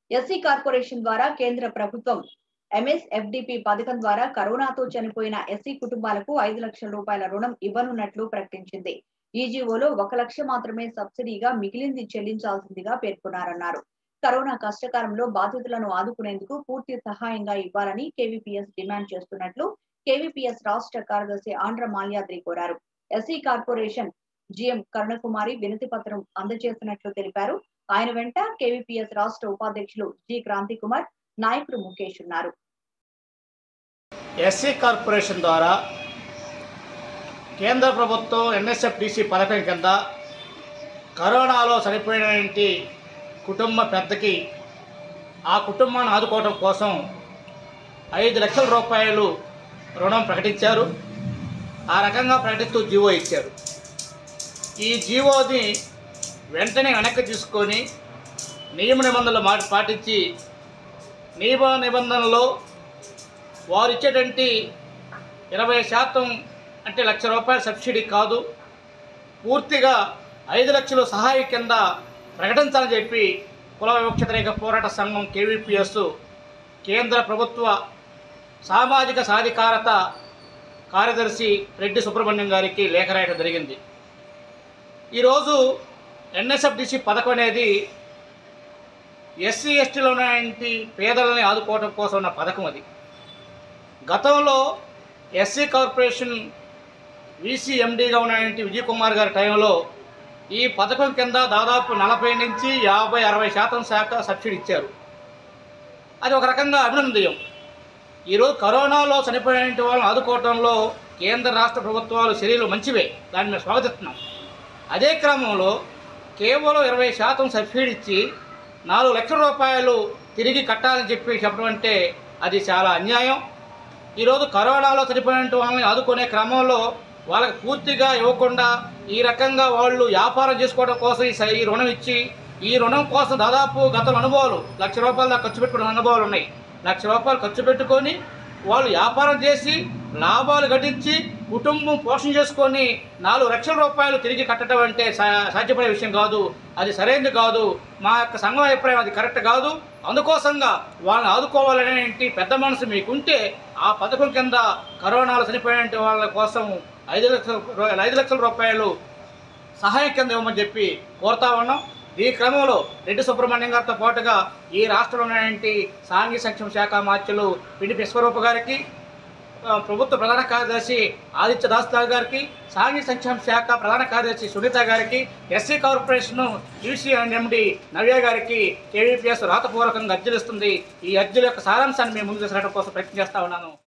SC corporation ద్వారా కేంద్ర ప్రభుత్వం ఎంఎస్ఎఫ్డిపి పథకం ద్వారా కరోనాతో చనిపోయిన ఎస్సీ కుటుంబాలకు ఐదు లక్షల రూపాయల రుణం ఇవ్వనున్నట్లు ప్రకటించింది ఈ జీవోలో ఒక లక్ష మాత్రమే సబ్సిడీగా మిగిలింది చెల్లించాల్సిందిగా పేర్కొన్నారన్నారు కరోనా కష్టకాలంలో బాధితులను ఆదుకునేందుకు పూర్తి సహాయంగా ఇవ్వాలని కేవీపీఎస్ డిమాండ్ చేస్తున్నట్లు కేవీపీఎస్ రాష్ట్ర కార్యదర్శి ఆంధ్ర మాల్యాద్రి కోరారు ఎస్సీ కార్పొరేషన్ జిఎం కరుణకుమారి వినతి పత్రం అందజేసినట్లు తెలిపారు ఆయన వెంట కేవీపీఎస్ రాష్ట్ర ఉపాధ్యక్షులు జి క్రాంతి కుమార్ నాయకుడు ముఖేష్ ఉన్నారు ఎస్సీ కార్పొరేషన్ ద్వారా కేంద్ర ప్రభుత్వం ఎన్ఎస్ఎఫ్డిసి పథకం కింద కరోనాలో చనిపోయినటువంటి కుటుంబ పెద్దకి ఆ కుటుంబాన్ని ఆదుకోవడం కోసం ఐదు లక్షల రూపాయలు రుణం ప్రకటించారు ఆ రకంగా ప్రకటిస్తూ జీవో ఇచ్చారు ఈ జీవోని వెంటనే వెనక్కి తీసుకొని నియమ నిబంధనలు మా పాటించి నియమ నిబంధనలో వారు ఇచ్చేటువంటి ఇరవై శాతం అంటే లక్ష రూపాయల సబ్సిడీ కాదు పూర్తిగా ఐదు లక్షలు సహాయ కింద ప్రకటించాలని చెప్పి కుల వివక్షత రేఖ పోరాట సంఘం కేవీపీఎస్ కేంద్ర ప్రభుత్వ సామాజిక సాధికారత కార్యదర్శి రెడ్డి సుబ్రహ్మణ్యం గారికి లేఖ రాయడం జరిగింది ఈరోజు ఎన్ఎస్ఎఫ్డిసి పథకం అనేది ఎస్సీ ఎస్టీలో ఉన్నటువంటి పేదలని ఆదుకోవడం కోసం ఉన్న పథకం అది గతంలో ఎస్సీ కార్పొరేషన్ వీసీఎండీగా ఉన్నటువంటి విజయ్ కుమార్ గారి టైంలో ఈ పథకం కింద దాదాపు నలభై నుంచి యాభై అరవై శాతం శాఖ సబ్సిడీ ఇచ్చారు అది ఒక రకంగా అభినందనీయం ఈరోజు కరోనాలో చనిపోయిన వాళ్ళని ఆదుకోవడంలో కేంద్ర రాష్ట్ర ప్రభుత్వాలు చర్యలు మంచివే దాన్ని మేము స్వాగతిస్తున్నాం అదే క్రమంలో కేవలం ఇరవై శాతం సబ్సిడీ ఇచ్చి నాలుగు లక్షల రూపాయలు తిరిగి కట్టాలని చెప్పి చెప్పడం అంటే అది చాలా అన్యాయం ఈరోజు కరోనాలో చనిపోయిన వాళ్ళని ఆదుకునే క్రమంలో వాళ్ళకి పూర్తిగా ఇవ్వకుండా ఈ రకంగా వాళ్ళు వ్యాపారం చేసుకోవడం కోసం ఈ స- ఈ రుణం ఇచ్చి ఈ రుణం కోసం దాదాపు గత అనుభవాలు లక్ష రూపాయల దాకా ఖర్చు పెట్టుకున్న అనుభవాలు ఉన్నాయి లక్ష రూపాయలు ఖర్చు పెట్టుకొని వాళ్ళు వ్యాపారం చేసి లాభాలు గడించి కుటుంబం పోషణ చేసుకొని నాలుగు లక్షల రూపాయలు తిరిగి కట్టడం అంటే సా- సాధ్యపడే విషయం కాదు అది సరైనది కాదు మా యొక్క సంఘం అభిప్రాయం అది కరెక్ట్ కాదు అందుకోసంగా వాళ్ళని ఆదుకోవాలనేటి పెద్ద మనసు మీకుంటే ఆ పథకం కింద కరోనాలో చనిపోయిన వాళ్ళ కోసం ఐదు లక్షల రూ- ఐదు లక్షల రూపాయలు సహాయం కింద ఇవ్వమని చెప్పి కోరుతా ఉన్నాం ఈ క్రమంలో రెడ్డి సుబ్రహ్మణ్యం గారితో పాటుగా ఈ రాష్ట్రంలో ఉన్నటువంటి సాంఘిక సంక్షేమ శాఖ మార్చులు పిండి విశ్వరూప గారికి ఆ, ప్రభుత్వ ప్రధాన కార్యదర్శి ఆదిత్య దాస్తార్ గారికి సాంఘిక సంక్షేమ శాఖ ప్రధాన కార్యదర్శి సునీత గారికి SC corporation UC and MD Navya గారికి కేవీపీఎస్ రాతపూర్వకంగా అర్జీలు ఇస్తుంది ఈ అర్జీల యొక్క సారాంశాన్ని మేము ముందు తీసుకురావడం కోసం ప్రయత్నం చేస్తా ఉన్నాను